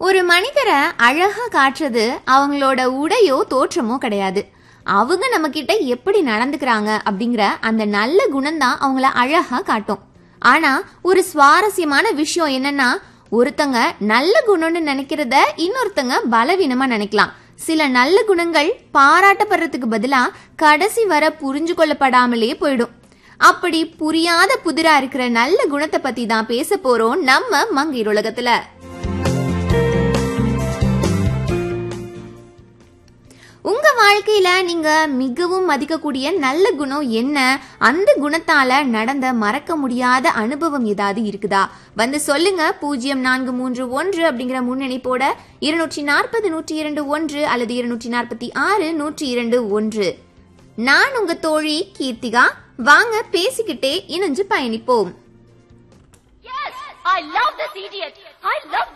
ஒரு மனிதரை அழகா காட்டுறது அவங்களோட உடையோ தோற்றமோ கிடையாது அவங்க நம்ம கிட்ட எப்படி நடந்துக்கிறாங்க அப்படிங்கிற அந்த நல்ல குணம்தான் அவங்கள அழகா காட்டும் ஆனா ஒரு சுவாரஸ்யமான விஷயம் என்னன்னா ஒருத்தங்க நல்ல குணம்னு நினைக்கிறத இன்னொருத்தங்க பலவீனமா நினைக்கலாம் சில நல்ல குணங்கள் பாராட்டப்படுறதுக்கு பதிலா கடைசி வர புரிஞ்சு கொள்ளப்படாமலே போயிடும் அப்படி புரியாத புதிரா இருக்கிற நல்ல குணத்தை பத்தி தான் பேச போறோம் நம்ம மங்கீர் உலகத்துல உங்க வாழ்க்கையில நீங்க மிகவும் மதிக்கக்கூடிய நல்ல குணம் என்ன அந்த குணத்தால நடந்த மறக்க முடியாத அனுபவம் ஏதாவது இருக்குதா வந்து சொல்லுங்க பூஜ்ஜியம் நான்கு மூன்று ஒன்று அப்படிங்கிற முன்னணிப்போட இருநூற்றி நாற்பது நூற்றி இரண்டு ஒன்று அல்லது இருநூற்றி நாற்பத்தி ஆறு நூற்றி இரண்டு ஒன்று நான் உங்க தோழி கீர்த்திகா வாங்க பேசிக்கிட்டே இணைஞ்சு பயணிப்போம் Yes! I love this idiot! I love